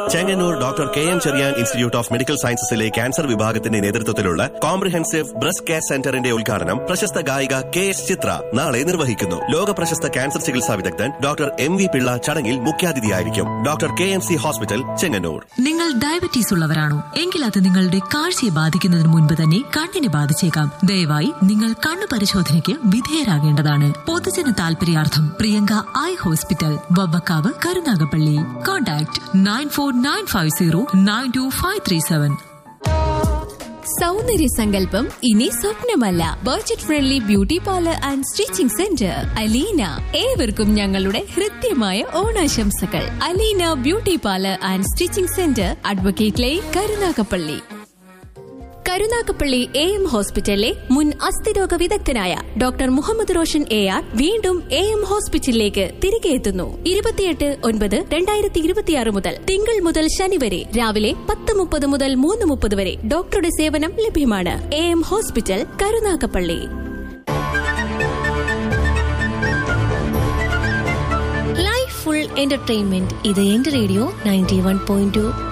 Chengannur doctor K M Cherian institute of medical സയൻസസിലെ cancer വിഭാഗത്തിന്റെ നേതൃത്വത്തിലുള്ള കോംപ്രിഹെൻസീവ് ബ്രസ്റ്റ് കെയർ സെന്ററിന്റെ ഉദ്ഘാടനം പ്രശസ്ത ഗായിക കെ എസ് ചിത്ര നാളെ നിർവഹിക്കുന്നു ലോക പ്രശസ്ത ക്യാൻസർ ചികിത്സാ വിദഗ്ധൻ ഡോക്ടർ എം വി പിള്ള ചടങ്ങിൽ മുഖ്യാതിഥിയായിരിക്കും doctor K M C hospital Chengannur നിങ്ങൾ ഡയബറ്റീസ് ഉള്ളവരാണോ എങ്കിൽ അത് നിങ്ങളുടെ കാഴ്ചയെ ബാധിക്കുന്നതിന് മുൻപ് തന്നെ കണ്ണിനെ ബാധിച്ചേക്കാം ദയവായി നിങ്ങൾ കണ്ണു പരിശോധനയ്ക്ക് വിധേയരാകേണ്ടതാണ് പൊതുജന താൽപര്യാർത്ഥം Priyanka eye hospital Vavvakkavu Karunagappally contact nine four nine five zero nine two five three seven സൗന്ദര്യ സങ്കല്പം ഇനി സ്വപ്നമല്ല budget friendly beauty parlour and stitching centre Aleena ഏവർക്കും ഞങ്ങളുടെ ഹൃദ്യമായ ഓണാശംസകൾ Aleena beauty parlour and stitching centre advocate lane Karunagappally Karunagappally A M ഹോസ്പിറ്റലിലെ മുൻ അസ്ഥിരോഗ വിദഗ്ധനായ doctor Muhammad Roshan A R വീണ്ടും എ എം ഹോസ്പിറ്റലിലേക്ക് തിരികെ എത്തുന്നു ഇരുപത്തിയെട്ട് ഒൻപത് രണ്ടായിരത്തി ഇരുപത്തിയാറ് മുതൽ തിങ്കൾ മുതൽ ശനി വരെ രാവിലെ പത്ത് മുപ്പത് മുതൽ മൂന്ന് മുപ്പത് വരെ ഡോക്ടറുടെ സേവനം ലഭ്യമാണ് A M hospital Karunagappally life full entertainment ഇത് എന്റെ radio ninety one point to